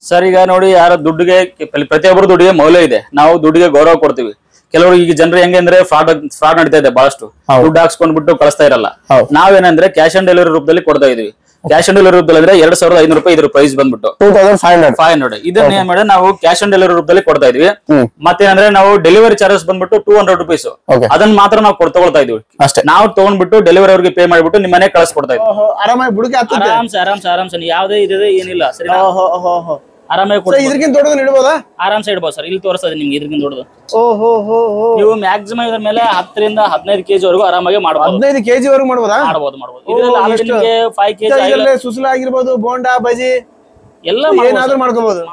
Sir ಈಗ ನೋಡಿ ಯಾರ ದುಡ್ಡಿಗೆ ಪ್ರ- ಪ್ರತಿಯೊಬ್ಬರು ದುಡ್ಡಿಗೆ ಮೌಲ್ಯ ಇದೆ ನಾವು ದುಡ್ಡಿಗೆ ಗೌರವ ಕೊಡ್ತೀವಿ ಕೆಲವರು ಈಗ ಜನರು ಹೆಂಗೆ ಅಂದ್ರೆ ಫ್ರಾಡ್ ಫ್ರಾಡ್ ನಡೀತಾ ಇದೆ ಬಹಳಷ್ಟು ಹೌದು. ದುಡ್ಡು ಹಾಕ್ಸ್ಕೊಂಡ್ಬಿಟ್ಟು ಕಳಿಸ್ತಾ ಇರಲ್ಲ ಹೌದು. ನಾವೇನಂದ್ರೆ ಕ್ಯಾಶ್ ಆನ್ ಡೆಲಿವರಿ ರೂಪದಲ್ಲಿ ಕೊಡ್ತಾ ಇದೀವಿ ಕ್ಯಾಶ್ ಆನ್ ಡೆಲಿವರಿ ರೂಪದಲ್ಲಿ ಅಂದ್ರೆ ಎರಡ್ ಸಾವಿರದ ಐನೂರು ರೂಪಾಯಿ ಇದ್ರ ಪ್ರೈಸ್ ಬಂದ್ಬಿಟ್ಟು two thousand five hundred five hundred ಇದನ್ನ ಏನ್ ಮಾಡಿದ್ರೆ ನಾವು ಕ್ಯಾಶ್ ಆನ್ ಡೆಲಿವರಿ ರೂಪದಲ್ಲಿ ಕೊಡ್ತಾ ಇದೀವಿ ಹ್ಮ್ ಮತ್ತೇನಂದ್ರೆ ನಾವು ಡೆಲಿವರಿ ಚಾರ್ಜಸ್ ಬಂದ್ಬಿಟ್ಟು ಟೂ ಹಂಡ್ರೆಡ್ ರುಪೀಸ್ ಓಕೆ ಅದನ್ನ ಮಾತ್ರ ನಾವು ಕೊಡ್ ತಗೊಳ್ತಾ ಇದೀವಿ ಅಷ್ಟೇ ನಾವು ತಗೊಂಡ್ಬಿಟ್ಟು ಡೆಲಿವರಿ ಅವ್ರಿಗೆ ಪೇ ಮಾಡ್ಬಿಟ್ಟು ನಿಮ್ಮ ಮನೆ ಕಳಿಸ್ಕೊಡ್ತಾ ಇದೀವಿ ಓಹೋ ಆರಾಮಾಗಿ ಬುಡಕೆ ಹತ್ತದೆ ಆರಾಮ್ಸೆ ಆರಾಮ್ಸೆ ಆರಾಮ್ಸೆ ನೀವು ಯಾವುದೇ ಇದೆ ಏನಿಲ್ಲ ಸರಿ ಓಹೋ ಓಹೋ ಓಹೋ ಆರಾಮಾಗಿ ಸೊ ಕೊಡ್ಬೋದು ಇದಕ್ಕಿಂತ ದೊಡ್ಡದನ್ನ ಇಡ್ಬೋದಾ ಆರಾಮ್ಸೆ ಇಡ್ಬೋದು ಸರ್ ಇಲ್ಲಿ ತೋರಿಸ್ತದೆ ನಿಮ್ಗೆ ಇದ್ರಿಂದ ದೊಡ್ಡದು ಓಹೋ ಹೋ ಹೋ ನೀವು ಮ್ಯಾಕ್ಸಿಮಮ್ ಇದ್ರ ಮೇಲೆ ಹತ್ತರಿಂದ ಹದಿನೈದು ಕೆಜಿ ವರೆಗೂ ಆರಾಮಾಗಿ ಮಾಡಬಹುದು ಹದಿನೈದು ಕೆಜಿ ವರೆಗೂ ಮಾಡ್ಬೋದಾ ಮಾಡಬಹುದು ಮಾಡಬಹುದು ಇದರಲ್ಲಿ ಓ, ಆಲ್ರೆಡಿ ಎಷ್ಟು? ನಿಮಗೆ ಫೈವ್ ಕೆಜಿ ಇದರಲ್ಲೇ ಸುಸಲ ಆಗಿರ್ಬೋದು ಬೋಂಡಾ ಬಜಿ ಎಲ್ಲ ಏನಾದ್ರೂ ಮಾಡ್ಕೋಬಹುದು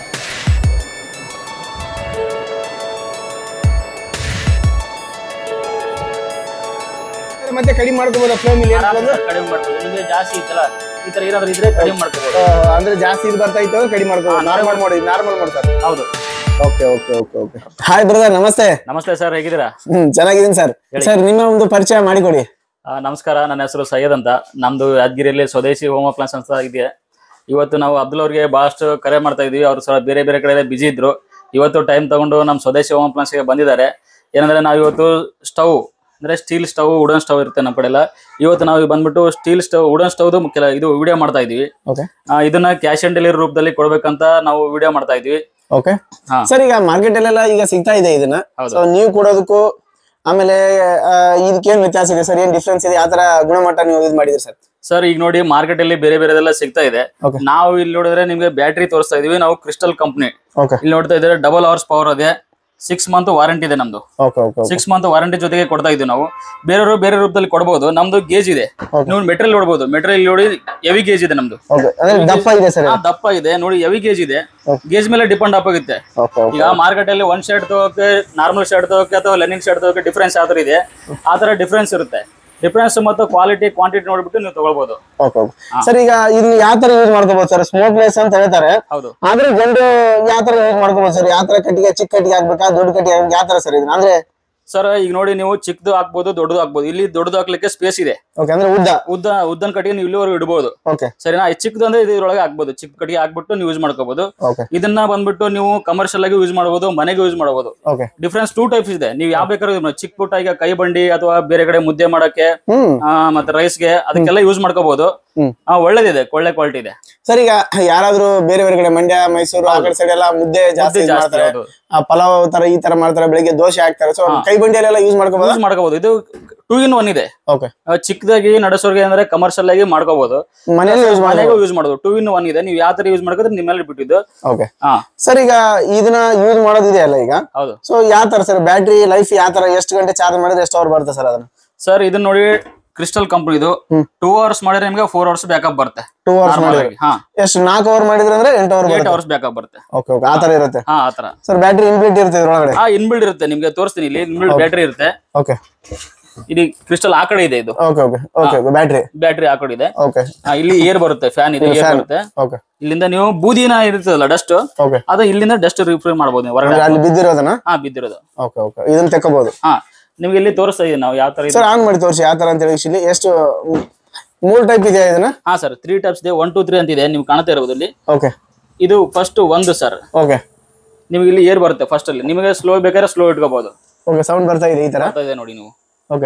ಮತ್ತೆ ಕಡಿಮೆ ಮಾಡ್ಕೋಬಹುದು ಫ್ಲೇಮ್ ಇಲ್ಲಿ ಏನಾದ್ರು ಕಡಿಮೆ ಮಾಡ್ಬೋದು ನಿಮಗೆ ಜಾಸ್ತಿ ಇತ್ತಲ್ಲ ಈ ತರ ಏನಾದ್ರು ಇದ್ರೆ ಕಡಿಮೆ ಮಾಡ್ಕೋಬಹುದು ಅಂದ್ರೆ ಜಾಸ್ತಿ ಇದು ಬರ್ತಾ ಇತ್ತು ಕಡಿಮೆ ಮಾಡ್ಕೋಬಹುದು ನಾರ್ಮಲ್ ಮಾಡಿ ನಾರ್ಮಲ್ ಮಾಡ್ತಾರೆ ಹೌದು okay okay okay okay hi brother ನಮಸ್ತೆ ನಮಸ್ತೆ ಸರ್ ಹೇಗಿದ್ದೀರಾ ಹ್ಮ್ ಚೆನ್ನಾಗಿದ್ದೀನಿ ಸರ್ ಸರ್ ನಿಮ್ಮ ಒಂದು ಪರಿಚಯ ಮಾಡಿಕೊಡಿ ಆ, ನಮಸ್ಕಾರ ನನ್ನ ಹೆಸರು ಸೈಯದ್ ಅಂತ ನಮ್ದು ಯಾದಗಿರಿಯಲ್ಲಿ ಸ್ವದೇಶಿ ಹೋಮ್ ಅಪ್ಲೈನ್ಸ್ ಅಂತ ಇದೆ ಇವತ್ತು ನಾವು ಅಬ್ದುಲ್ ಅವ್ರಿಗೆ ಬಹಳಷ್ಟು ಕರೆ ಮಾಡ್ತಾ ಇದೀವಿ ಅವ್ರು ಸ್ವಲ್ಪ ಬೇರೆ ಬೇರೆ ಕಡೆ ಬಿಜಿ ಇದ್ರು ಇವತ್ತು ಟೈಮ್ ತಗೊಂಡು ನಮ್ಮ ಸ್ವದೇಶಿ ಹೋಮ್ ಅಪ್ಲೈನ್ಸ್ಗೆ ಬಂದಿದ್ದಾರೆ ಏನಂದ್ರೆ ನಾವು ಇವತ್ತು ಸ್ಟವ್ ಅಂದ್ರೆ ಸ್ಟೀಲ್ ಸ್ಟವ್ ವುಡನ್ ಸ್ಟವ್ ಇರುತ್ತೆ ನಮ್ಮ ಕಡೆ ಎಲ್ಲ ಇವತ್ತು ನಾವು ಬಂದ್ಬಿಟ್ಟು ಸ್ಟೀಲ್ ಸ್ಟವ್ ವುಡನ್ ಸ್ಟವ್ದು ಕೆಲ ಇದು ವಿಡಿಯೋ ಮಾಡ್ತಾ ಇದೀವಿ ಓಕೆ ಆ, ಇದನ್ನ ಕ್ಯಾಶ್ ಆನ್ ಡೆಲಿವರಿ ರೂಪದಲ್ಲಿ ಕೊಡ್ಬೇಕಂತ ನಾವು ವಿಡಿಯೋ ಮಾಡ್ತಾ ಇದೀವಿ ಓಕೆ ಹಾ. ಸರ್ ಈಗ ಮಾರ್ಕೆಟ್ ಅಲ್ಲೆಲ್ಲ ಈಗ ಸಿಗ್ತಾ ಇದೆ ಇದನ್ನ ಹೌದು. ಸೊ ನೀವು ಕೊಡೋದಕ್ಕೂ ಆಮೇಲೆ ಆ, ಇದಕ್ಕೇನ್ ವ್ಯತ್ಯಾಸ ಇದೆ ಸರ್ ಏನ್ ಡಿಫ್ರೆನ್ಸ್ ಇದೆ ಯಾವ ತರ ಗುಣಮಟ್ಟ ನೀವು ಇದು ಮಾಡಿದ್ರಿ ಸರ್ ಸರ್ ಈಗ ನೋಡಿ ಮಾರ್ಕೆಟ್ ಅಲ್ಲಿ ಬೇರೆ ಬೇರೆದೆಲ್ಲ ಸಿಗ್ತಾ ಇದೆ Okay. ನಾವು ಇಲ್ಲಿ ನೋಡಿದ್ರೆ ನಿಮ್ಗೆ ಬ್ಯಾಟ್ರಿ ತೋರಿಸ್ತಾ ಇದೀವಿ ನಾವು ಕ್ರಿಸ್ಟಲ್ ಕಂಪ್ನಿ ಓಕೆ ಇಲ್ಲಿ ನೋಡ್ತಾ ಇದ್ದಾರೆ ಡಬಲ್ ಅವರ್ಸ್ ಪವರ್ ಇದೆ ಸಿಕ್ಸ್ ಮಂತ್ ವಾರಂಟಿ ಇದೆ ನಮ್ದು okay okay okay six month warranty ಜೊತೆಗೆ ಕೊಡ್ತಾ ಇದ್ದೀವಿ ನಾವು ಬೇರೆಯವರು ಬೇರೆ ರೂಪದಲ್ಲಿ ಕೊಡಬಹುದು ನಮ್ದು ಗೇಜ್ ಇದೆ Okay. ನೀವು ಮೆಟೀರಿಯಲ್ ನೋಡಬಹುದು ಮೆಟೀರಿಯಲ್ ನೋಡಿ ಹೆವಿ ಗೇಜ್ ಇದೆ ನಮ್ದು ಓಕೆ ಅಂದ್ರೆ ದಪ್ಪ ಇದೆ ಸರ್ ಆ, ದಪ್ಪ ಇದೆ ನೋಡಿ ಹೆವಿ ಗೇಜ್ ಇದೆ Okay. ಗೇಜ್ ಮೇಲೆ ಡಿಪೆಂಡ್ ಆಗುತ್ತೆ ಓಕೆ ಓಕೆ ಈಗ ಮಾರ್ಕೆಟ್ ಅಲ್ಲಿ ಒಂದ್ ಶರ್ಟ್ ತಗೋಕೆ ನಾರ್ಮಲ್ ಶರ್ಟ್ ತಗೋಕೆ ಅಥವಾ ಲೆನಿನ್ ಶರ್ಟ್ ತಗೋಕೆ ಡಿಫ್ರೆನ್ಸ್ ಯಾವ ತರ ಇದೆ ಆ ತರ ಡಿಫ್ರೆನ್ಸ್ ಇರುತ್ತೆ ಡಿಫ್ರೆನ್ಸ್ ಮತ್ತು ಕ್ವಾಲಿಟಿ ಕ್ವಾಂಟಿಟಿ ನೋಡ್ಬಿಟ್ಟು ನೀವು ತಗೊಳ್ಬಹುದು ಓಕೆ ಓಕೆ ಸರ್ ಈಗ ಇದನ್ನ ಯಾವ ತರ ಯೂಸ್ ಮಾಡ್ಕೋಬಹುದು ಸರ್ ಸ್ಮೋಕ್ಲೆಸ್ ಅಂತ ಹೇಳ್ತಾರೆ ಹೌದು ಆದ್ರೆ ಜನರು ಯಾವ ತರ ಯೂಸ್ ಮಾಡ್ಕೋಬಹುದು ಸರ್ ಯಾವ ತರ ಕಟ್ಟಿಗೆ ಚಿಕ್ಕ ಕಟ್ಟಿಗೆ ಹಾಕ್ಬೇಕಾ ದೊಡ್ಡ ಕಟ್ಟಿಗೆ ಹಾಕ್ಬೇಕಾ? ಯಾವ ತರ ಸರ್ ಇದನ್ನ ಅಂದ್ರೆ ಸರ್ ಈಗ ನೋಡಿ ನೀವು ಚಿಕ್ಕದು ಹಾಕ್ಬೋದು ದೊಡ್ಡದು ಹಾಕ್ಬೋದು ಇಲ್ಲಿ ದೊಡ್ಡದು ಹಾಕ್ಲಿಕ್ಕೆ ಸ್ಪೇಸ್ ಇದೆ ಓಕೆ ಅಂದ್ರೆ ಉದ್ದ ಉದ್ದ ಉದ್ದನ ಕಟ್ಟಿಗೆ ನೀವು ಇಲ್ಲಿವರೆಗೂ ಇಡಬಹುದು ಓಕೆ ಸರಿನಾ ಈ ಚಿಕ್ಕದು ಅಂದ್ರೆ ಇದ್ರೊಳಗೆ ಹಾಕ್ಬೋದು ಚಿಕ್ಕ ಕಟ್ಟಿಗೆ ಹಾಕ್ಬಿಟ್ಟು ನೀವು ಯೂಸ್ ಮಾಡ್ಕೋಬಹುದು ಓಕೆ ಇದನ್ನ ಬಂದ್ಬಿಟ್ಟು ನೀವು ಕಮರ್ಷಿಯಲ್ ಆಗಿ ಯೂಸ್ ಮಾಡಬಹುದು ಮನೆಗೆ ಯೂಸ್ ಮಾಡಬಹುದು ಓಕೆ ಡಿಫ್ರೆನ್ಸ್ ಟೂ ಟೈಪ್ಸ್ ಇದೆ ನೀವು ಯಾವ ಬೇಕಾದ್ರೂ use ಮಾಡಿ. ಚಿಕ್ಕ ಪುಟ್ಟ ಈಗ ಕೈ ಬಂಡಿ ಅಥವಾ ಬೇರೆ ಕಡೆ ಮುದ್ದೆ ಮಾಡಕ್ಕೆ ಹ್ಮ್ ಆ, ಮತ್ತೆ ರೈಸ್ಗೆ ಅದಕ್ಕೆಲ್ಲ ಯೂಸ್ ಮಾಡ್ಕೋಬಹುದು ಹ್ಮ್. ಆ, ಒಳ್ಳೇದಿದೆ ಒಳ್ಳೆ ಕ್ವಾಲಿಟಿ ಇದೆ ಸರ್ ಈಗ ಯಾರಾದ್ರೂ ಬೇರೆ ಬೇರೆ ಕಡೆ ಮಂಡ್ಯ ಮೈಸೂರು ಆ ಕಡೆ ಸೈಡ್ ಎಲ್ಲ ಮುದ್ದೆ ಜಾಸ್ತಿ ಮುದ್ದೆ use ಜಾಸ್ತಿ ಮಾಡ್ತಾರೆ ಹೌದು ಆ ಪಲಾವ್ ತರ ಈ ತರ ಮಾಡ್ತಾರೆ ಬೆಳಿಗ್ಗೆ ದೋಸೆ ಹಾಕ್ತಾರೆ ಸೊ ಕೈ ಬಂಡಿಯಲ್ಲೆಲ್ಲ ಯೂಸ್ ಮಾಡ್ಕೋಬಹುದಾ ಯೂಸ್ ಮಾಡ್ಕೋಬಹುದು ಇದು ಟೂ ಇನ್ ಒನ್ ಇದೆ ಓಕೆ ಆ, ಚಿಕ್ಕದಾಗಿ ನಡೆಸೋರ್ಗೆ ಅಂದ್ರೆ ಕಮರ್ಷಿಯಲ್ ಆಗಿ ಮಾಡ್ಕೋಬಹುದು ಮನೆಯಲ್ಲಿ ಯೂಸ್ ಮಾಡಿ ಮನೆಗೂ ಯೂಸ್ ಮಾಡೋದು ಟೂ ಇನ್ ಒನ್ ಇದೆ ನೀವು ಯಾವ ತರ ಯೂಸ್ ಮಾಡ್ಕೋದ್ರೆ ನಿಮ್ಮ ಮೇಲೆ ಬಿಟ್ಟಿದ್ದು ಓಕೆ ಹಾ ಸರ್ ಈಗ ಇದನ್ನ ಯೂಸ್ ಮಾಡೋದಿದೆಯಲ್ಲ ಈಗ ಹೌದು ಸೊ ಯಾವ ತರ ಸರ್ ಬ್ಯಾಟ್ರಿ ಲೈಫ್ ಯಾವ ತರ ಎಷ್ಟು ಗಂಟೆ ಚಾರ್ಜ್ ಮಾಡಿದ್ರೆ ಎಷ್ಟು ಅವರ್ ಬರುತ್ತೆ ಸರ್ ಅದನ್ನ ಸರ್ ಇದನ್ನ ನೋಡಿ ಕ್ರಿಸ್ಟಲ್ ಕಂಪ್ನಿ ಇದು ಟೂ ಅವರ್ಸ್ ಮಾಡಿದ್ರೆ ನಿಮಗೆ ಫೋರ್ ಅವರ್ಸ್ ಬ್ಯಾಕಪ್ ಬರುತ್ತೆ ಟೂ ಅವರ್ಸ್ Normal ಮಾಡಿದ್ರೆ ಆಗಿ. ಹಾ ಎಷ್ಟು ನಾಲ್ಕು ಅವರ್ ಮಾಡಿದ್ರೆ ಅಂದ್ರೆ ಎಂಟು ಅವರ್ ಏಟ್ ಬರುತ್ತೆ ಅವರ್ಸ್ ಬ್ಯಾಕಪ್ ಬರುತ್ತೆ ಓಕೆ ಓಕೆ ಆ ತರ ಇರುತ್ತೆ ಹಾ ಆತರ ಸರ್ ಬ್ಯಾಟ್ರಿ ಇನ್ಬಿಲ್ಟ್ ಇರುತ್ತೆ ಇದ್ರೊಳಗಡೆ ಹಾ ಇನ್ಬಿಲ್ಡ್ ಇರುತ್ತೆ ನಿಮ್ಗೆ ತೋರಿಸ್ತೀನಿ ಇಲ್ಲಿ ಇನ್ಬಿಲ್ಡ್ ಬ್ಯಾಟ್ರಿ ಇರುತ್ತೆ ಓಕೆ ಇಲ್ಲಿ ಕ್ರಿಸ್ಟಲ್ ಆ ಕಡೆ ಇದೆ ಇದು okay okay okay okay battery battery ಆ ಕಡೆ ಇದೆ ಓಕೆ ಆ, ಇಲ್ಲಿ ಏರ್ ಬರುತ್ತೆ ಫ್ಯಾನ್ ಇದೆ ಏರ್ ಬರುತ್ತೆ ಓಕೆ ಇಲ್ಲಿಂದ ನೀವು ಬೂದಿನ ಇರ್ತದಲ್ಲ ಡಸ್ಟ್ ಓಕೆ ಅದು ಇಲ್ಲಿಂದ ಡಸ್ಟ್ ರಿಫ್ರೀ ಮಾಡ್ಬೋದು ನೀವು ಹೊರಗಡೆ ಅಲ್ಲಿ ಬಿದ್ದಿರೋದನ್ನ ಹಾ ಬಿದ್ದಿರೋದು ಓಕೆ ಓಕೆ ಇದನ್ನ ತೆಕ್ಕೋಬಹುದು ಹಾ ನಿಮ್ಗೆ ಇಲ್ಲಿ ತೋರಿಸ್ತಾ ಇದೀವಿ ನಾವು ಯಾವ ತರ ಇದೆ ಸರ್ ಆನ್ ಮಾಡಿ ತೋರಿಸಿ ಯಾವ ತರ ಅಂತ ಹೇಳಿ ಇಲ್ಲಿ ಎಷ್ಟು ಮ್, ಮೂರ್ ಟೈಪ್ ಇದೆಯಾ ಇದನ್ನ ಹಾ ಸರ್ ತ್ರೀ ಟೈಪ್ಸ್ ಇದೆ ಒನ್ ಟೂ ತ್ರೀ ಅಂತ ಇದೆ ನೀವು ಕಾಣ್ತಾ ಇರೋದು ಇಲ್ಲಿ ಓಕೆ ಇದು ಫಸ್ಟ್ ಒಂದು ಸರ್ ಓಕೆ ನಿಮಗೆ ಇಲ್ಲಿ ಏರ್ ಬರುತ್ತೆ ಫಸ್ಟ್ ಅಲ್ಲಿ ನಿಮಗೆ ಸ್ಲೋ ಬೇಕಾದ್ರೆ ಸ್ಲೋ ಇಟ್ಕೋಬಹುದು ಓಕೆ ಸೌಂಡ್ ಬರ್ತಾ ಇದೆ ಈ ತರ ಬರ್ತಾ ಇದೆ ನೋಡಿ ನೀವು ಓಕೆ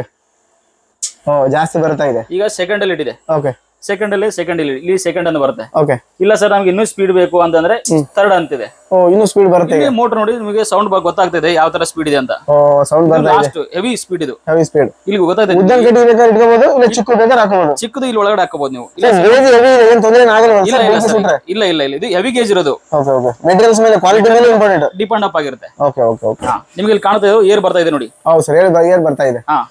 ಓ ಜಾಸ್ತಿ ಬರ್ತಾ ಇದೆ ಈಗ ಸೆಕೆಂಡ್ ಅಲ್ಲಿ ಇಟ್ಟಿದೆ ಓಕೆ ಸೆಕೆಂಡ್ ಅಲ್ಲಿ ಸೆಕೆಂಡ್ ಇಲ್ಲಿ ಇಲ್ಲಿ ಸೆಕೆಂಡ್ ಅಂತ ಬರುತ್ತೆ ಓಕೆ ಇಲ್ಲ ಸರ್ ನಮ್ಗೆ ಇನ್ನೂ ಸ್ಪೀಡ್ ಬೇಕು ಅಂತಂದ್ರೆ ಥರ್ಡ್ ಅಂತಿದೆ ಓ ಇನ್ನೂ ಸ್ಪೀಡ್ ಬರುತ್ತೆ ಇಲ್ಲಿ ಮೋಟರ್ ನೋಡಿ ನಿಮಗೆ ಸೌಂಡ್ ಗೊತ್ತಾಗ್ತಿದೆ ಯಾವ ತರ ಸ್ಪೀಡ್ ಇದೆ ಅಂತ ಓ ಸೌಂಡ್ ಬರ್ತಾ ಇದೆ ಲಾಸ್ಟ್ ಹೆವಿ ಸ್ಪೀಡ್ ಇದು ಹೆವಿ ಸ್ಪೀಡ್ ಇಲ್ಲಿ ಗೊತ್ತಾಗ್ತದೆ ಉದ್ದನ್ ಕಟ್ಟಿ ಬೇಕಾದ್ರೆ ಇಟ್ಕೋಬಹುದು ಇಲ್ಲ ಚಿಕ್ಕ ಬೇಕಾದ್ರೆ ಹಾಕೋಬಹುದು ಚಿಕ್ಕದು ಇಲ್ಲಿ ಒಳಗಡೆ ಹಾಕೋಬಹುದು ನೀವು ಇಲ್ಲ ವೇಜ್ ಹೆವಿ ಇದೆ ಏನ್ ತೊಂದರೆ ಆಗಲ್ಲ ಇಲ್ಲ ಇಲ್ಲ ಸರ್ ಇಲ್ಲ ಇಲ್ಲ ಇಲ್ಲ ಇದು ಹೆವಿ ಗೇಜ್ ಇರೋದು ಓಕೆ ಓಕೆ ಮೆಟೀರಿಯಲ್ಸ್ ಮೇಲೆ ಕ್ವಾಲಿಟಿ ಮೇಲೆ ಇಂಪಾರ್ಟೆಂಟ್ ಡಿಪೆಂಡ್ ಅಪ್ ಆಗಿರುತ್ತೆ ಓಕೆ ಓಕೆ ಓಕೆ ಹಾ ನಿಮ್ಗೆ ಇಲ್ಲಿ ಕಾಣ್ತಾ ಇದೆ ಏರ್ ಬರ್ತಾ ಇದೆ ನೋಡಿ ಹೌದು ಸರ್ ಹೇಳಿ ಏನ್ ಬರ್ತಾ ಇದೆ ಹಾ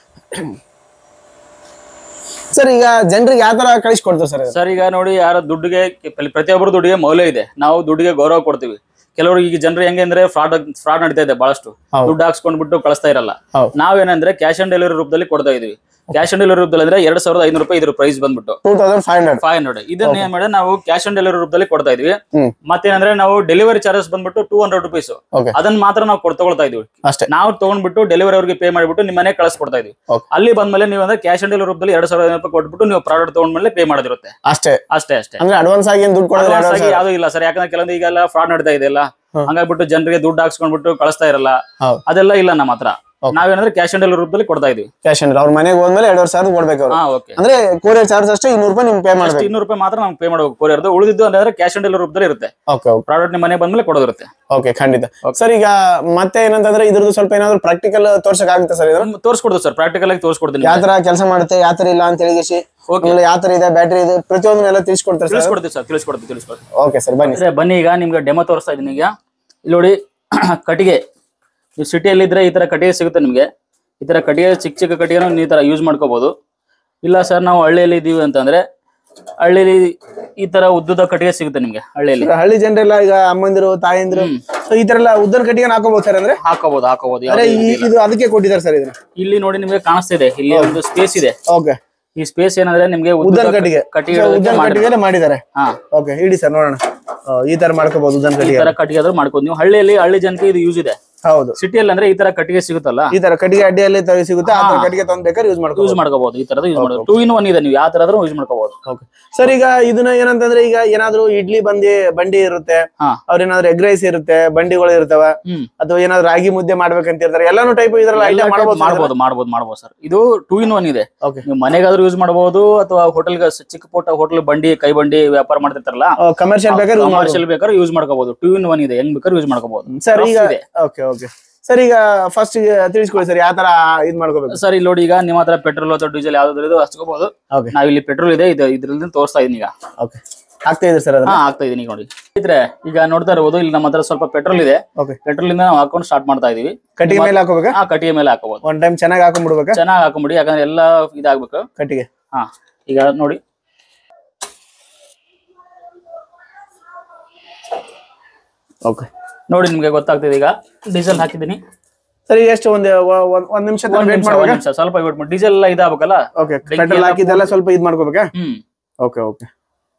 ಸರ್ ಈಗ ಜನರಿಗೆ ಯಾವ ತರ ಕಳಿಸ್ಕೊಡ್ತಾರೆ ಸರ್ ಸರ್ ಈಗ ನೋಡಿ ಯಾರ ದುಡ್ಡಿಗೆ ಪ್ರ- ಪ್ರತಿಯೊಬ್ಬರು ದುಡ್ಡಿಗೆ ಮೌಲ್ಯ ಇದೆ ನಾವು ದುಡ್ಡಿಗೆ ಗೌರವ ಕೊಡ್ತೀವಿ ಕೆಲವರು ಈಗ ಜನರು ಹೆಂಗೆ ಅಂದ್ರೆ ಫ್ರಾಡ್ ಫ್ರಾಡ್ ನಡೀತಾ ಇದೆ ಬಹಳಷ್ಟು ಹೌದು. ದುಡ್ಡು ಹಾಕ್ಸ್ಕೊಂಡ್ಬಿಟ್ಟು ಕಳಿಸ್ತಾ ಇರಲ್ಲ ಹೌದು. ನಾವೇನಂದ್ರೆ ಕ್ಯಾಶ್ ಆನ್ ಡೆಲಿವರಿ ರೂಪದಲ್ಲಿ ಕೊಡ್ತಾ ಇದೀವಿ ಕ್ಯಾಶ್ ಆನ್ ಡೆಲಿವರಿ ರೂಪದಲ್ಲಿ ಅಂದ್ರೆ ಎರಡ್ ಸಾವಿರದ ಐನೂರು ರೂಪಾಯಿ ಇದ್ರ ಪ್ರೈಸ್ ಬಂದ್ಬಿಟ್ಟು two thousand five hundred five hundred ಇದನ್ನ ಏನ್ ಮಾಡಿದ್ರೆ ನಾವು ಕ್ಯಾಶ್ ಆನ್ ಡೆಲಿವರಿ ರೂಪದಲ್ಲಿ ಕೊಡ್ತಾ ಇದೀವಿ ಹ್ಮ್. ಮತ್ತೇನಂದ್ರೆ ನಾವು ಡೆಲಿವರಿ ಚಾರ್ಜಸ್ ಬಂದ್ಬಿಟ್ಟು ಟೂ ಹಂಡ್ರೆಡ್ ರುಪೀಸ್ Okay. ಅದನ್ನ ಮಾತ್ರ ನಾವು ಕೊಡ್ ತಗೊಳ್ತಾ ಇದೀವಿ ಅಷ್ಟೇ ನಾವು ತಗೊಂಡ್ಬಿಟ್ಟು ಡೆಲಿವರಿ ಅವ್ರಿಗೆ ಪೇ ಮಾಡಿಬಿಟ್ಟು ನಿಮ್ಮ ಮನೆ ಕಳಿಸ್ಕೊಡ್ತಾ ಇದೀವಿ Okay. ಅಲ್ಲಿ ಬಂದ್ಮೇಲೆ ನೀವು ಅಂದ್ರೆ ಕ್ಯಾಶ್ ಆನ್ ಡೆಲಿವರಿ ರೂಪದಲ್ಲಿ ಎರಡ್ ಸಾವಿರದ ಐನೂರು ರೂಪಾಯಿ ಕೊಟ್ಬಿಟ್ಟು ನೀವು ಪ್ರಾಡಕ್ಟ್ ತಗೊಂಡ್ಮೇಲೆ ಪೇ ಮಾಡೋದಿರುತ್ತೆ ಅಷ್ಟೇ ಅಷ್ಟೇ ಅಷ್ಟೇ ಅಂದ್ರೆ ಅಡ್ವಾನ್ಸ್ ಆಗಿ ಏನ್ ದುಡ್ಡು ಕೊಡೋದು Advance ಆಗಿ ಯಾವ್ದು ಇಲ್ಲ ಸರ್ ಯಾಕಂದ್ರೆ ಕೆಲವೊಂದು ಈಗೆಲ್ಲ ಫ್ರಾಡ್ ನಡೀತಾ ಇದೆ ಎಲ್ಲ ಹ್ಮ್. ಹಂಗಾಗ್ಬಿಟ್ಟು ಜನರಿಗೆ ದುಡ್ಡು ಹಾಕ್ಸ್ಕೊಂಡ್ಬಿಟ್ಟು ಕಳಿಸ್ತಾ ಇರಲ್ಲ ಹೌದು ಅದೆಲ್ಲ ಇಲ್ಲ ನಮ್ಮ ಹತ್ರ Okay. ನಾವೇನಂದ್ರೆ ಕ್ಯಾಶ್ ಆನ್ ಡೆಲಿವರಿ ರೂಪದಲ್ಲಿ ಕೊಡ್ತಾ ಇದೀವಿ ಕ್ಯಾಶ್ ಅಂದ್ರೆ ಅವ್ರ ಮನೆಗೆ ಹೋದ್ಮೇಲೆ ಎರಡ್ವರೆ ಸಾವಿರ ಕೊಡ್ಬೇಕು ಅವ್ರು ಹಾ ಓಕೆ ಅಂದ್ರೆ ಕೊರಿಯರ್ ಚಾರ್ಜ್ ಅಷ್ಟೇ ಇನ್ನೂರು ರೂಪಾಯಿ ನಿಮ್ಗೆ ಪೇ ಅಷ್ಟು ಮಾಡ್ಬೇಕು ಇನ್ನೂರು ರೂಪಾಯಿ ಮಾತ್ರ ನಮ್ಗೆ ಪೇ ಮಾಡಬೇಕು ಕೊರಿಯರ್ದು ಉಳಿದಿದ್ದು ಅಂದ್ರೆ ಕ್ಯಾಶ್ ಆನ್ ಡೆಲಿವರಿ ರೂಪದಲ್ಲಿ ಇರುತ್ತೆ ಓಕೆ ಓಕೆ ಪ್ರಾಡಕ್ಟ್ ನಿಮ್ಮ ಮನೆ ಬಂದ್ಮೇಲೆ ಕೊಡೋದಿರುತ್ತೆ ಓಕೆ ಖಂಡಿತ Okay. ಸರ್ ಈಗ ಮತ್ತೆ ಏನಂತಂದ್ರೆ ಇದ್ರದ್ದು ಸ್ವಲ್ಪ ಏನಾದ್ರು ಪ್ರಾಕ್ಟಿಕಲ್ ತೋರ್ಸಕ್ ಆಗುತ್ತೆ ಸರ್ ಇದ್ರ ತೋರಿಸ್ಕೊಡ್ತೀವಿ ಸರ್ ಪ್ರಾಕ್ಟಿಕಲ್ ಆಗಿ ತೋರಿಸ್ಕೊಡ್ತೀನಿ ಯಾವ ತರ ಕೆಲಸ ಮಾಡುತ್ತೆ ಯಾವ ತರ ಇಲ್ಲ ಅಂತ ಹೇಳಿಸಿ ಓಕೆ ಆಮೇಲೆ ಯಾವ ತರ ಇದೆ ಬ್ಯಾಟ್ರಿ ಇದೆ ಪ್ರತಿಯೊಂದನ್ನೆಲ್ಲ ತಿಳಿಸ್ಕೊಡ್ತಾರೆ ಸರ್ ತಿಳಿಸ್ಕೊಡ್ತೀವಿ ಸರ್ ತಿಳಿಸ್ಕೊಡ್ತೀವಿ ತಿಳಿಸ್ಕೊಡ್ತೀವಿ ಓಕೆ ಸರ್ ಬನ್ನಿ ಸರಿ ಬನ್ನಿ ಈಗ ನಿಮ್ಗೆ ಡೆಮೋ ತೋರಿಸ್ತಾ ಇದೀನಿ ಈಗ ಇಲ್ಲಿ ನೋಡಿ ಕಟ್ಟಿಗೆ ನೀವು ಸಿಟಿಯಲ್ಲಿ ಇದ್ರೆ ಈ ತರ ಕಟ್ಟಿಗೆ ಸಿಗುತ್ತೆ ನಿಮ್ಗೆ ಈ ತರ ಕಟ್ಟಿಗೆ ಚಿಕ್ಕ ಚಿಕ್ಕ ಕಟ್ಟಿಗೆನ ನೀವು ಈ ತರ ಯೂಸ್ ಮಾಡ್ಕೋಬಹುದು ಇಲ್ಲ ಸರ್ ನಾವು ಹಳ್ಳಿಯಲ್ಲಿ ಇದೀವಿ ಅಂತಂದ್ರೆ ಹಳ್ಳಿಲಿ ಈ ತರ ಉದ್ದದ ಕಟ್ಟಿಗೆ ಸಿಗುತ್ತೆ ನಿಮ್ಗೆ ಹಳ್ಳಿಯಲ್ಲಿ ಈಗ ಹಳ್ಳಿ ಜನರೆಲ್ಲ ಈಗ ಅಮ್ಮಂದಿರು ತಾಯಂದಿರು ಹ್ಮ್. ಸೊ ಈ ತರ ಎಲ್ಲ ಉದ್ದನ ಕಟ್ಟಿಗೆ ಹಾಕೋಬಹುದು ಸರ್ ಅಂದ್ರೆ ಹಾಕೋಬಹುದು ಹಾಕೋಬಹುದು ಅಂದ್ರೆ ಯಾವ್ದೇ ಈ- ಇಲ್ಲ. ಇದು ಅದಕ್ಕೆ ಕೊಟ್ಟಿದ್ದಾರೆ ಸರ್ ಇದನ್ನ ಇಲ್ಲಿ ನೋಡಿ ನಿಮ್ಗೆ ಕಾಣಿಸ್ತಿದೆ ಇಲ್ಲಿ ಒಂದು ಸ್ಪೇಸ್ ಇದೆ ಓಕೆ ಈ ಸ್ಪೇಸ್ ಏನಂದ್ರೆ ನಿಮ್ಗೆ ಉದ್ದನ ಉದ್ದದ ಕಟ್ಟಿಗೆ ಕಟ್ಟಿಗೆ So, ಇಡೋದಕ್ಕೆ ಉದ್ದನ ಮಾಡಿರೋದು. ಕಟ್ಟಿಗೆ ಮಾಡಿದ್ದಾರೆ ಹಾ ಓಕೆ ಇಡಿ ಸರ್ ನೋಡೋಣ ಆ, ಈ ತರ ಮಾಡ್ಕೋಬಹುದು ಉದ್ದನ ಈ ಕಟ್ಟಿಗೆ ತರ ಕಟ್ಟಿಗೆ ಆದ್ರೂ ಮಾಡ್ಕೊಂಡು ನೀವು ಹಳ್ಳಿಯಲ್ಲಿ ಹಳ್ಳಿ ಜನಕ್ಕೆ ಇದು ಯೂಸ್ ಇದೆ ಹೌದು ಸಿಟಿಯಲ್ಲಿ ಅಂದ್ರೆ ಈ ತರ ಕಟ್ಟಿಗೆ ಸಿಗುತ್ತಲ್ಲ ಈ ತರ ಕಟ್ಟಿಗೆ ಅಡ್ಡಿಯಲ್ಲಿ ತರ ಸಿಗುತ್ತೆ ಆ ತರ ಹಾ. ಕಟ್ಟಿಗೆ ತಂದ್ ಬೇಕಾದ್ರೆ ಯೂಸ್ ಯೂಸ್ ಮಾಡ್ಕೋಬಹುದು ಮಾಡ್ಕೋಬಹುದು ಈ ತರದ ಯೂಸ್ ಮಾಡ್ಬೋದು ಟೂ ಇನ್ ಒನ್ ಇದೆ ನೀವು ಯಾವ ತರ ಆದ್ರೂ ಯೂಸ್ ಮಾಡ್ಕೋಬಹುದು ಓಕೆ ಸರ್ ಈಗ ಇದನ್ನ ಏನಂತಂದ್ರೆ ಈಗ ಏನಾದ್ರು ಇಡ್ಲಿ ಬಂದಿ ಬಂಡಿ ಇರುತ್ತೆ ಹಾ. ಅವ್ರ ಏನಾದ್ರು ಎಗ್ ರೈಸ್ ಇರುತ್ತೆ ಬಂಡಿಗಳು ಇರ್ತವ ಹ್ಮ್ ಅಥವಾ ಏನಾದ್ರು ರಾಗಿ ಮುದ್ದೆ ಮಾಡ್ಬೇಕಂತ ಇರ್ತಾರೆ ಎಲ್ಲಾನು ಟೈಪ್ ಇದ್ರಲ್ಲಿ ಎಲ್ಲ ಐಟಮ್ type ಮಾಡಬಹುದು ಮಾಡ್ಬೋದು ಮಾಡ್ಬೋದು ಮಾಡ್ಬೋದು ಸರ್ ಇದು ಟೂ ಇನ್ ಒನ್ ಇದೆ ಓಕೆ ನೀವು ಮನೆಗಾದ್ರೂ ಯೂಸ್ ಮಾಡಬಹುದು ಅಥವಾ ಹೋಟೆಲ್ ಚಿಕ್ಕ ಪುಟ್ಟ ಹೋಟೆಲ್ ಬಂಡಿ ಕೈ ಬಂಡಿ ವ್ಯಾಪಾರ ಮಾಡ್ತಿರ್ತಾರಲ್ಲ ಕಮರ್ಷಿಯಲ್ ಬೇಕಾದ್ರೆ use ಮಾಡ್ಬೋದು. ಕಮರ್ಷಿಯಲ್ ಬೇಕಾದ್ರೆ ಯೂಸ್ ಮಾಡ್ಕೋಬಹುದು ಟೂ ಇನ್ ಒನ್ ಇದೆ ಹೆಂಗ್ ಬೇಕಾದ್ರೆ ಯೂಸ್ ಮಾಡ್ಕೋಬಹುದು ಸರ್ ಈಗ ಇದೆ ಓಕೆ ಓಕೆ ಸರ್ ಈಗ ಫಸ್ಟ್ ತಿಳಿಸ್ಕೊಡಿ ಸರ್ ಯಾವ ತರ ಇದ್ ಮಾಡ್ಕೋಬೇಕು ಸರ್ ಇಲ್ಲಿ ನೋಡಿ ಈಗ ನಿಮ್ಮ ಹತ್ರ ಪೆಟ್ರೋಲ್ ಅಥವಾ ಡೀಸೆಲ್ ಯಾವ್ದಾದ್ರು ಇದು ಹಚ್ಕೋಬಹುದು ಓಕೆ ನಾವಿಲ್ಲಿ ಪೆಟ್ರೋಲ್ ಇದೆ ಇದು ಇದ್ರಲ್ಲಿ ತೋರಿಸ್ತಾ ಇದೀನಿ ಈಗ ಓಕೆ ಆಗ್ತಾ ಇದೆ ಸರ್ ಅದನ್ನ ಹಾ ಆಗ್ತಾ ಇದೀನಿ ನೋಡಿ ಇದ್ರೆ ಈಗ ನೋಡ್ತಾ ಇರ್ಬೋದು ಇಲ್ಲಿ ನಮ್ಮ ಹತ್ರ ಸ್ವಲ್ಪ ಪೆಟ್ರೋಲ್ ಇದೆ ಓಕೆ ಪೆಟ್ರೋಲ್ ಇಂದ ನಾವು ಹಾಕೊಂಡು ಸ್ಟಾರ್ಟ್ ಮಾಡ್ತಾ ಇದೀವಿ ಕಟ್ಟಿಗೆ ಮೇಲೆ ಹಾಕೋಬೇಕಾ ಆ ಕಟ್ಟಿಗೆ ಮೇಲೆ ಹಾಕೋಬಹುದು ಒನ್ ಟೈಮ್ ಚೆನ್ನಾಗಿ ಹಾಕೊಂಡ್ಬಿಡ್ಬೇಕಾ ಚೆನ್ನಾಗಿ ಹಾಕೊಂಬಿಡಿ ಯಾಕಂದ್ರೆ ಎಲ್ಲ ಇದಾಗ್ಬೇಕು ಕಟ್ಟಿಗೆ ಹಾ ಈಗ ನೋಡಿ ಓಕೆ ನೋಡಿ ನಿಮ್ಗೆ ಗೊತ್ತಾಗ್ತಿದೆ ಈಗ ಡೀಸೆಲ್ ಹಾಕಿದೀನಿ ಸರ್ ಈಗ ಎಷ್ಟು ಒಂದ್ ಒಂದ್- ಒಂದ್ ನಿಮಿಷ ಒಂದ್ ವೇಟ್ ನಿಮಿಷ, ಒಂದ್ ಮಾಡ್ಬೇಕಾ ನಿಮಿಷ ಸ್ವಲ್ಪ ವೇಟ್ ಮಾಡಿ ಡೀಸೆಲ್ ಎಲ್ಲ ಇದಾಗಬೇಕಲ್ಲ ಓಕೆ ಬೆಂಕಿ ಪೆಟ್ರೋಲ್ ಎಲ್ಲ ಹಾಕಿದ್ದೆಲ್ಲ ಸ್ವಲ್ಪ ಇದ್ ಮಾಡ್ಕೋಬೇಕಾ ಹ್ಮ್ ಓಕೆ ಓಕೆ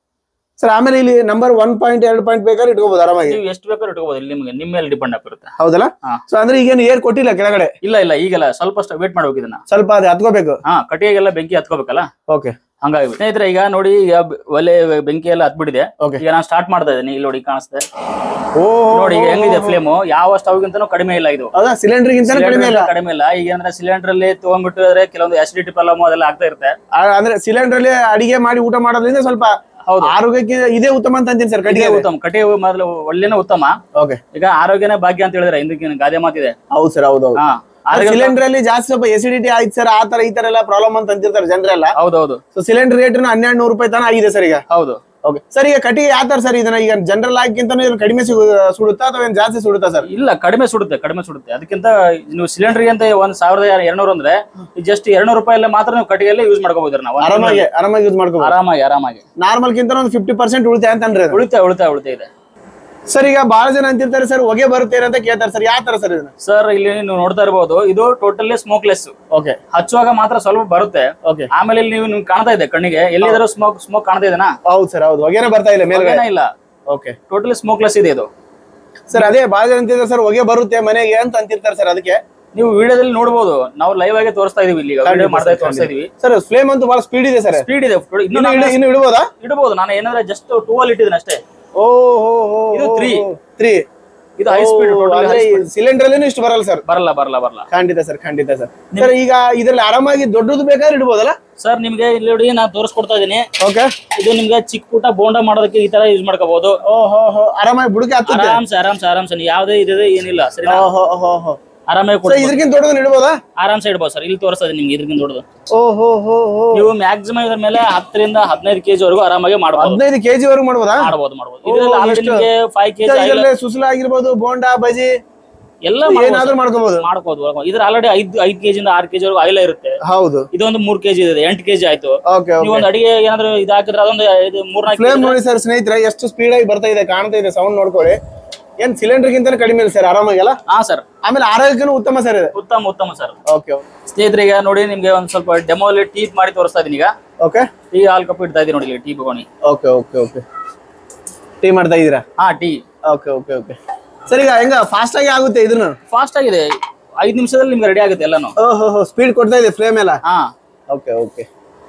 ಸರ್ ಆಮೇಲೆ ಇಲ್ಲಿ ನಂಬರ್ ಒನ್ ಪಾಯಿಂಟ್ ಎರಡು ಪಾಯಿಂಟ್ ಬೇಕಾದ್ರೆ ಇಟ್ಕೋಬಹುದು ಆರಾಮಾಗಿ ನೀವು ಎಷ್ಟು ಬೇಕಾದ್ರೂ ಇಟ್ಕೋಬಹುದು ಇಲ್ಲಿ ನಿಮ್ಗೆ ನಿಮ್ಮ ಮೇಲೆ ಡಿಪೆಂಡ್ ಆಗಿರುತ್ತೆ ಹೌದಲ್ಲ ಹಾ. ಸೊ ಅಂದ್ರೆ ಈಗೇನು ಏರ್ ಕೊಟ್ಟಿಲ್ಲ ಕೆಳಗಡೆ ಇಲ್ಲ ಇಲ್ಲ ಈಗೆಲ್ಲ ಸ್ವಲ್ಪ ವೇಟ್ ಮಾಡ್ಬೇಕು ಇದನ್ನ ಸ್ವಲ್ಪ ಅದು ಹತ್ಕೋಬೇಕು ಹಾ ಕಟ್ಟಿಗೆಗೆಲ್ಲ ಬೆಂಕಿ ಹತ್ಕೋಬೇಕಲ್ಲ ಓಕೆ ಹಂಗಾಗಿ ಸ್ನೇಹಿತರೆ ಈಗ ನೋಡಿ ಈಗ ಬೆ- ಒಲೆ ಬೆಂಕಿ ಎಲ್ಲ ಹತ್ಬಿಟ್ಟಿದೆ Okay. ಈಗ ನಾನು ಸ್ಟಾರ್ಟ್ ಮಾಡ್ತಾ ಇದ್ದೀನಿ ಇಲ್ಲಿ ನೋಡಿ ಕಾಣಿಸ್ತೆ ಓ ನೋಡಿ ಈಗ ಹೆಂಗಿದೆ ಫ್ಲೇಮು ಯಾವ ಸ್ಟವ್ಗಿಂತನೂ ಕಡಿಮೆ ಇಲ್ಲ ಇದು ಹೌದಾ ಸಿಲಿಂಡರ್ ಗಿಂತ ಕಡಿಮೆ Cylinder ಇಲ್ಲ ಕಡಿಮೆ ಇಲ್ಲ ಈಗ ಅಂದ್ರೆ ಸಿಲಿಂಡರ್ ಅಲ್ಲಿ ತಗೊಂಡ್ಬಿಟ್ಟು ಆದ್ರೆ ಕೆಲವೊಂದು ಅಸಿಡಿಟಿ ಪ್ರಾಬ್ಲಮ್ ಅದೆಲ್ಲ ಆಗ್ತಾ ಇರುತ್ತೆ ಆ, ಅಂದ್ರೆ ಸಿಲಿಂಡರ್ ಅಲ್ಲಿ ಅಡಿಗೆ ಮಾಡಿ ಊಟ ಮಾಡೋದ್ರಿಂದ ಸ್ವಲ್ಪ ಹೌದು. ಆರೋಗ್ಯಕ್ಕೆ ಇದೇ ಉತ್ತಮ ಅಂತ ಅಂತೀನಿ ಸರ್ ಕಟ್ಟಿಗೆ ಕಟ್ಟಿಗೆ ಉತ್ತಮ ಕಟ್ಟಿಗೆ ಮೊದಲು ಒಳ್ಳೆನೇ ಉತ್ತಮ ಓಕೆ ಈಗ ಆರೋಗ್ಯನೇ ಭಾಗ್ಯ ಅಂತ ಹೇಳಿದ್ರೆ ಹಿಂದಕ್ಕಿನ ಗಾದೆ ಮಾತಿದೆ ಹೌದು ಸರ್ ಹೌದು ಹಾ ಆರೋಗ್ಯ ಸಿಲಿಂಡರ್ ಅಲ್ಲಿ ಜಾಸ್ತಿ ಸ್ವಲ್ಪ ಎಸಿಡಿಟಿ ಆಯ್ತು ಸರ್ ಆ ತರ ಈ ತರ ಎಲ್ಲ ಪ್ರಾಬ್ಲಮ್ ಅಂತ ಅಂತಿರ್ತಾರೆ ಜನರೆಲ್ಲ ಹೌದೌದು ಸೊ ಸಿಲಿಂಡರ್ ರೇಟ್ ಹನ್ನೆರಡು ನೂರು ರೂಪಾಯಿ ತನ ಆಗಿದೆ ಸರ್ ಈಗ ಹೌದು ಓಕೆ ಸರ್ ಈಗ ಕಟ್ಟಿಗೆ ಯಾವ ತರ ಸರ್ ಇದನ್ನ ಈಗ ಜನರಲ್ ಆಗಿಂತ ಕಡಿಮೆ ಸಿಗು- ಸುಡುತ್ತಾ ಅಥವಾ ಏನ್ ಜಾಸ್ತಿ ಸುಡುತ್ತಾ ಸರ್ ಇಲ್ಲ ಕಡಿಮೆ ಸುಡುತ್ತೆ ಕಡಿಮೆ ಸುಡುತ್ತೆ ಅದಕ್ಕಿಂತ ನೀವು ಸಿಲಿಂಡರ್ ಅಂತ ಒಂದ್ ಸಾವಿರದ ಎರಡ್ನೂರು ಅಂದ್ರೆ ಜಸ್ಟ್ ಎರಡ್ನೂರು ರೂಪಾಯಿ ಮಾತ್ರ ನೀವು ಕಟ್ಟಿಗೆಲ್ಲ ಯೂಸ್ ಮಾಡ್ಕೋಬಹುದು ನಾವು ಆರಾಮಾಗಿ ಆರಾಮಾಗಿ ಯೂಸ್ ಮಾಡ್ಕೋಬಹುದು ಆರಾಮಾಗಿ ಆರಾಮಾಗಿ ನಾರ್ಮಲ್ ಗಿಂತ ಒಂದು ಫಿಫ್ಟಿ ಪರ್ಸೆಂಟ್ ಉಳಿತಾಯ ಅಂತ ಅನ್ರಿ ಉಳಿತಾಯ ಉಳಿತಾಯ ಉಳಿತಾಯ ಇದೆ ಸರ್ ಈಗ ಬಹಳ ಜನ ಅಂತಿರ್ತಾರೆ ಸರ್ ಹೊಗೆ ಬರುತ್ತೆ ಅಂತ ಕೇಳ್ತಾರೆ ಸರ್ ಯಾವ ತರ ಸರ್ ಇದನ್ನ ಸರ್ ಇಲ್ಲಿ ನೀವು ನೋಡ್ತಾ ಇರಬಹುದು ಇದು ಟೋಟಲಿ ಸ್ಮೋಕ್ಲೆಸ್ ಓಕೆ ಹಚ್ಚುವಾಗ ಮಾತ್ರ ಸ್ವಲ್ಪ ಬರುತ್ತೆ ಓಕೆ ಆಮೇಲೆ ಇಲ್ಲಿ ನೀವು ನಿಮ್ಗೆ ಕಾಣ್ತಾ ಇದೆ ಕಣ್ಣಿಗೆ ಎಲ್ಲಿದ್ರು ಸ್ಮೋಕ್ ಸ್ಮೋಕ್ ಕಾಣ್ತಾ ಇದೆನಾ ಹೌದು ಸರ್ ಹೌದು ಹೊಗೆನೇ ಬರ್ತಾ ಇಲ್ಲ ಮೇಲ್ಗಡೆ ಹೊಗೆನೇ ಇಲ್ಲ ಓಕೆ ಟೋಟಲಿ ಸ್ಮೋಕ್ಲೆಸ್ ಇದೆ ಇದು ಸರ್ ಅದೇ ಬಹಳ ಜನ ಅಂತಿರ್ತಾರೆ ಸರ್ ಹೊಗೆ ಬರುತ್ತೆ ಮನೆಗೆ ಅಂತ ಅಂತಿರ್ತಾರೆ ಸರ್ ಅದಕ್ಕೆ ನೀವು ವಿಡಿಯೋದಲ್ಲಿ ನೋಡಬಹುದು ನಾವು ಲೈವ್ ಆಗಿ ತೋರಿಸ್ತಾ ಇದೀವಿ ಇಲ್ಲಿ ವಿಡಿಯೋ ಮಾಡ್ತಾ ಇದ್ದು ತೋರಿಸ್ತಾ ಇದೀವಿ ಸರ್ ಫ್ಲೇಮ್ ಅಂತೂ ಬಹಳ ಸ್ಪೀಡ್ ಇದೆ ಸರ್ ಸ್ಪೀಡ್ ಇದೆ ಇನ್ನು ಇನ್ನು ನಾನು ಇಡು- ಇನ್ನು ಇಡ್ಬೋದಾ ಇಡಬಹುದು ನಾನು ಏನಂದ್ರೆ ಜಸ್ಟ್ ಟೂ ಅಲ್ಲಿ ಇಟ್ಟಿದ್ದೀನಿ ಅಷ್ಟೇ ಓ ಹೋ ಹೋ ಇದು three. ತ್ರೀ ಇದು ಹೈ ಸ್ಪೀಡ್ ಅಂದ್ರೆ ಸಿಲಿಂಡರ್ ಅಲ್ಲಿ ಇಷ್ಟು ಬರಲ್ಲ ಸರ್ ಬರಲ್ಲ ಬರಲ್ಲ ಬರಲ್ಲ ಖಂಡಿತ ಸರ್ ಖಂಡಿತ ಸರ್ ಸರ್ ಈಗ ಇದ್ರಲ್ಲಿ ಆರಾಮಾಗಿ ದೊಡ್ಡದು ಬೇಕಾದ್ರೆ ಇಡ್ಬೋದಲ್ಲ ಸರ್ ನಿಮ್ಗೆ ಇಲ್ಲಿ ನೋಡಿ ನಾನು ತೋರಿಸ್ಕೊಡ್ತಾ ಇದೀನಿ ಓಕೆ ಇದು ನಿಮ್ಗೆ ಚಿಕ್ಕ ಪುಟ್ಟ ಬೋಂಡ ಮಾಡೋದಕ್ಕೆ ಈ ತರ ಯೂಸ್ ಮಾಡ್ಕೋಬಹುದು ಓ ಹೋ ಹೋ ಆರಾಮಾಗಿ ಬುಡಕೆ ಹತ್ತುತ್ತೆ ಆರಾಮ್ಸೆ ಆರಾಮ್ಸೆ ಆರಾಮ್ಸೆ ನೀವು ಯಾವುದೇ ಇದೆ ಏನಿಲ್ಲ ಸರಿ ಓ ಹೋ ಹೋ ಹೋ ಆರಾಮಾಗಿ ಸರ್ ಕೊಡ್ಬೋದು ಇದಕ್ಕಿಂತ ದೊಡ್ಡದನ್ನ ಇಡ್ಬೋದಾ ಆರಾಮ್ಸೆ ಇಡ್ಬೋದು ಸರ್ ಇಲ್ಲಿ ತೋರಿಸ್ತಾ ಇದೀನಿ ನಿಮ್ಗೆ ಇದ್ರಿಂದ ದೊಡ್ಡದು ಓ ಹೋ ಹೋ ಹೋ ನೀವು ಮ್ಯಾಕ್ಸಿಮಮ್ ಇದ್ರ ಮೇಲೆ ಹತ್ತರಿಂದ ಹದಿನೈದು ಕೆಜಿ ವರೆಗೂ ಆರಾಮಾಗಿ ಮಾಡ್ಬೋದು ಹದಿನೈದು ಕೆಜಿ ವರೆಗೂ ಮಾಡ್ಬೋದಾ ಮಾಡ್ಬೋದು ಮಾಡ್ಬೋದು ಇದ್ರಲ್ಲಿ ಆಲ್ರೆಡಿ ಇಷ್ಟು? ನಿಮ್ಗೆ ಫೈವ್ ಕೆಜಿ ಸರ್, ಇದರಲ್ಲಿ ಸುಸಲ ಆಗಿರ್ಬೋದು ಬೋಂಡಾ ಬಜಿ ಎಲ್ಲ ಏನಾದ್ರೂ ಮಾಡ್ಕೋಬಹುದು ಮಾಡ್ಬೋದು ಇದ್ರ ಆಲ್ರೆಡಿ ಐದು ಐದು ಕೆಜಿ ಇಂದ ಆರು ಕೆಜಿ ವರೆಗೂ ಆಯಿಲ್ ಇರುತ್ತೆ ಹೌದು ಇದೊಂದು ಮೂರ್ ಕೆಜಿ ಇದೆ ಎಂಟು ಕೆಜಿ ಆಯ್ತು ಓಕೆ ನೀವು ಓಕೆ ಒಂದು ಅಡಿಗೆ ಏನಾದ್ರು ಇದು ಹಾಕಿದ್ರೆ ಅದೊಂದು ಇದು ಮೂರ್ನಾಲ್ಕು ಫ್ಲೇಮ್ ನೋಡಿ ಸರ್ ಸ್ನೇಹಿತರೆ ಎಷ್ಟು ಸ್ಪೀಡ್ ಆಗಿ ಬರ್ತಾ ಇದೆ ಕಾಣ್ತಾ ಇದೆ ಸೌಂಡ್ ನೋಡ್ಕೊಳ್ಳಿ ಏನ್ ಸಿಲಿಂಡರ್ ಗಿಂತ ಕಡಿಮೆ ಇಲ್ಲ ಸರ್ ಆರಾಮಾಗಲ್ಲ ಹಾ ಸರ್ ಆಮೇಲೆ ಆರೋಗ್ಯಕ್ಕೂ ಉತ್ತಮ ಸರ್ ಇದು ಉತ್ತಮ ಉತ್ತಮ ಸರ್ ಓಕೆ ಸ್ನೇಹಿತರಿಗೆ ನೋಡಿ ನಿಮ್ಗೆ ಒಂದ್ ಸ್ವಲ್ಪ ಡೆಮೋಲಿ ಟೀ ಮಾಡಿ ತೋರಿಸ್ತಾ ಇದೀನಿ ಈಗ ಓಕೆ ಟೀ ಹಾಲ್ ಕಪ್ ಇಡ್ತಾ ಇದೀನಿ ನೋಡಿ ಇಲ್ಲಿ ಟೀ ಬಗೋಣಿ ಓಕೆ ಓಕೆ ಓಕೆ ಟೀ ಮಾಡ್ತಾ ಇದ್ದೀರಾ ಹಾ tea okay okay okay sir ಈಗ ಹೆಂಗ ಫಾಸ್ಟ್ ಆಗಿ ಆಗುತ್ತೆ ಇದನ್ನ ಫಾಸ್ಟ್ ಆಗಿದೆ ಐದ್ ನಿಮಿಷದಲ್ಲಿ ನಿಮ್ಗೆ ರೆಡಿ ಆಗುತ್ತೆ ಎಲ್ಲಾನು ಓಹೋ ಸ್ಪೀಡ್ ಕೊಡ್ತಾ ಇದೆ ಫ್ಲೇಮ್ ಎಲ್ಲ ಹಾ ಓಕೆ ಓಕೆ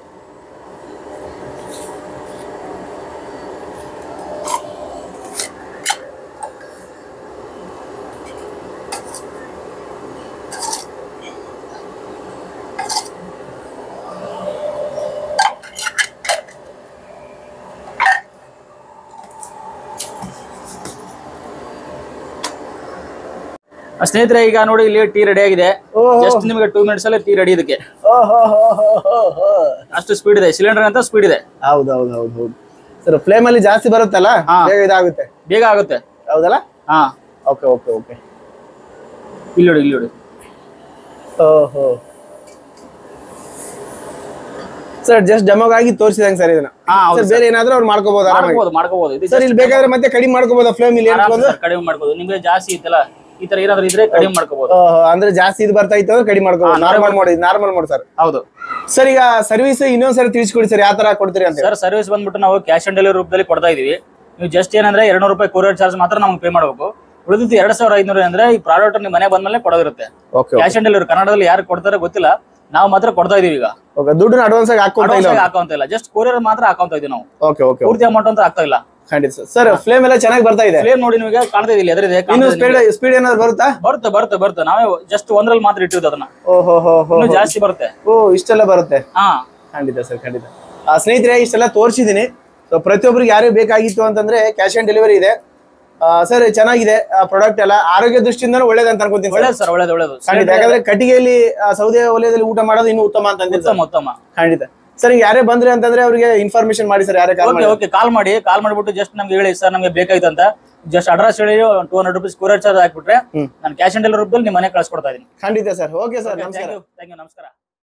ಆ, ಸ್ನೇಹಿತರೆ ಈಗ ನೋಡಿ ಇಲ್ಲಿ ಟೀ ರೆಡಿ ಆಗಿದೆ ಓಹೋ. ಜಸ್ಟ್ ನಿಮಗೆ ಟೂ ಮಿನಿಟ್ಸ್ ಅಲ್ಲಿ ಟೀ ರೆಡಿ ಇದಕ್ಕೆ ಓಹೋ ಅಷ್ಟು ಸ್ಪೀಡ್ ಇದೆ ಸಿಲಿಂಡರ್ ಅಂತ ಸ್ಪೀಡ್ ಇದೆ ಹೌದು ಹೌದು ಹೌದು ಹೌದು ಸರ್ ಫ್ಲೇಮ್ ಅಲ್ಲಿ ಜಾಸ್ತಿ ಬರುತ್ತಲ್ಲ ಹಾ. ಬೇಗ ಇದಾಗುತ್ತೆ ಬೇಗ ಆಗುತ್ತೆ ಹೌದಲ್ಲ ಹಾ ಓಕೆ ಓಕೆ ಓಕೆ ಇಲ್ಲಿ ನೋಡಿ ಇಲ್ಲಿ ನೋಡಿ ಓಹೋ ಸರ್ ಜಸ್ಟ್ ಡೆಮೋಗಾಗಿ ತೋರಿಸಿದಂಗೆ ಸರ್ ಇದನ್ನ ಹಾ ಹೌದು ಸರ್ ಬೇರೆ ಏನಾದ್ರೂ ಅವ್ರು ಮಾಡ್ಕೋಬಹುದು ಆರಾಮಾಗಿ ಮಾಡ್ಕೋಬಹುದು ಮಾಡ್ಕೋಬಹುದು ಇದು ಸರ್ ಇಲ್ಲಿ ಬೇಕಾದ್ರೆ ಮತ್ತೆ ಕಡಿಮೆ ಮಾಡ್ಕೋಬಹುದಾ ಫ್ಲೇಮ್ ಇಲ್ಲಿ ಆರಾಮ್ ಏನ್ಕೊಂಡು ಸರ್, ಕಡಿಮೆ ಮಾಡ್ಬೋದು ನಿಮ್ಗೆ ಜಾಸ್ತಿ ಇತ್ತಲ್ಲ ಈ ತರ ಏನಾದ್ರು ಇದ್ರೆ ಕಡಿಮೆ ಮಾಡ್ಕೋಬಹುದು ಅಂದ್ರೆ ಜಾಸ್ತಿ ಇದು ಬರ್ತಾ ಇತ್ತು ಅಂದ್ರೆ ಕಡಿಮೆ ಮಾಡ್ಕೋಬಹುದು ನಾರ್ಮಲ್ ಮಾಡಿ ನಾರ್ಮಲ್ ಮಾಡಿ ಸರ್ ಹೌದು ಸರ್ ಈಗ ಸರ್ವಿಸ್ ಇನ್ನೊಂದ್ಸರಿ ತಿಳಿಸ್ಕೊಡಿ ಸರ್ ಯಾವ ತರ ಕೊಡ್ತೀರಿ ಅಂತ ಸರ್ ಸರ್ವಿಸ್ ಬಂದ್ಬಿಟ್ಟು ನಾವು ಕ್ಯಾಶ್ ಆನ್ ಡೆಲಿವರಿ ರೂಪದಲ್ಲಿ ಕೊಡ್ತಾ ಇದೀವಿ ನೀವು ಜಸ್ಟ್ ಏನಂದ್ರೆ ಎರಡ್ನೂರು ರೂಪಾಯಿ ಕೊರಿಯರ್ ಚಾರ್ಜ್ ಮಾತ್ರ ನಮ್ಗೆ ಪೇ ಮಾಡಬೇಕು ಉಳಿದಿದ್ದು ಎರಡ್ ಸಾವಿರ ಐನೂರು ಅಂದ್ರೆ ಈ ಪ್ರಾಡಕ್ಟ್ ನಿಮ್ಮ ಮನೆ ಬಂದ್ಮೇಲೆ ಕೊಡೋದಿರುತ್ತೆ ಓಕೆ ಕ್ಯಾಶ್ ಆನ್ ಡೆಲಿವರಿ ಕನ್ನಡದಲ್ಲಿ ಯಾರು ಕೊಡ್ತಾರೆ ಗೊತ್ತಿಲ್ಲ ನಾವು ಮಾತ್ರ ಕೊಡ್ತಾ ಇದೀವಿ ಈಗ ಓಕೆ ದುಡ್ಡನ್ನ ಅಡ್ವಾನ್ಸ್ ಆಗಿ ಹಾಕೊಂತ ಇಲ್ಲ ಅಡ್ವಾನ್ಸ್ ಹಾಕೋಂತ ಇಲ್ಲ ಜಸ್ಟ್ ಕೊರಿಯರ್ ಮಾತ್ರ ಹಾಕೋಂತ ಇದೀವಿ ನಾವು ಓಕೆ ಓಕೆ ಪೂರ್ತಿ ಅಮೌಂಟ್ ಅಂತ ಆಗ್ತಾ ಇಲ್ಲ ಖಂಡಿತ ಸರ್ ಸರ್ ಫ್ಲೇಮ್ ಎಲ್ಲ ಚೆನ್ನಾಗಿ ಬರ್ತಾ ಇದೆ ಫ್ಲೇಮ್ ನೋಡಿ ನಿಮಗೆ ಕಾಣ್ತಾ ಇದಿಲ್ಲ ಎದುರಿದೆ ಇನ್ನು ಸ್ಪೀಡ್ ಸ್ಪೀಡ್ ಏನಾದ್ರು ಬರುತ್ತಾ ಬರುತ್ತೆ ಬರುತ್ತೆ ಬರುತ್ತೆ ನಾವೇ ಜಸ್ಟ್ ಒಂದ್ರಲ್ಲಿ ಮಾತ್ರ ಇಟ್ಟಿದ್ದು ಅದನ್ನ ಓಹೋ ಹೋ ಹೋ ಇನ್ನು ಜಾಸ್ತಿ ಬರುತ್ತೆ ಓ ಇಷ್ಟೆಲ್ಲ ಬರುತ್ತೆ ಹಾ ಖಂಡಿತ ಸರ್ ಖಂಡಿತ ಆ, ಸ್ನೇಹಿತರೆ ಇಷ್ಟೆಲ್ಲ ತೋರಿಸಿದ್ದೀನಿ ಸೊ ಪ್ರತಿಯೊಬ್ಬರಿಗೆ ಯಾರಿಗೆ ಬೇಕಾಗಿತ್ತು ಅಂತಂದ್ರೆ ಕ್ಯಾಶ್ ಆನ್ ಡೆಲಿವರಿ ಇದೆ ಸರ್ ಚೆನ್ನಾಗಿದೆ ಪ್ರಾಡಕ್ಟ್ ಎಲ್ಲ ಆರೋಗ್ಯ ದೃಷ್ಟಿಯಿಂದ ಒಳ್ಳೇದಂತ ಅನ್ಕೊಂತೀನಿ ಸರ್ ಒಳ್ಳೇದು ಸರ್ ಒಳ್ಳೇದು ಒಳ್ಳೇದು ಖಂಡಿತ ಯಾಕಂದ್ರೆ ಕಟ್ಟಿಗೆಯಲ್ಲಿ ಆ, ಸೌದೆ ಒಲೆಯಲ್ಲಿ ಊಟ ಮಾಡೋದು ಇನ್ನೂ ಉತ್ತಮ ಅಂತ ಅಂತೀನಿ ಸರ್ ಉತ್ತಮ ಉತ್ತಮ ಖಂಡಿತ ಸರ್ ಈಗ ಯಾರೇ ಬಂದ್ರೆ ಅಂತಂದ್ರೆ ಅವರಿಗೆ ಇನ್ಫಾರ್ಮೇಶನ್ ಮಾಡಿ ಸರ್ ಯಾರೇ ಕಾಲ್ ಓಕೆ ಮಾಡಿ ಓಕೆ ಕಾಲ್ ಮಾಡಿ ಕಾಲ್ ಮಾಡ್ಬಿಟ್ಟು ಜಸ್ಟ್ ನಮ್ಗೆ ಹೇಳಿ ಸರ್ ನಮಗೆ ಬೇಕಾಯ್ತು ಅಂತ ಜಸ್ಟ್ ಅಡ್ರೆಸ್ ಹೇಳಿ two hundred rupees courier charge ಹಾಕ್ಬಿಟ್ರೆ ಹ್ಮ್. ನಾನು ಕ್ಯಾಶ್ ಆನ್ ಡೆಲಿವರಿ ರೂಪದಲ್ಲಿ ನಿಮ್ಮ ಮನೆ ಕಳ್ಸಿಕೊಡ್ತಾ ಇದೀನಿ ಖಂಡಿತ ಸರ್ ಓಕೆ ಸರ್ ನಮಸ್ಕಾರ ಥ್ಯಾಂಕ್ ಯು ಥ್ಯಾಂಕ್ ಯು ನಮಸ್ಕಾರ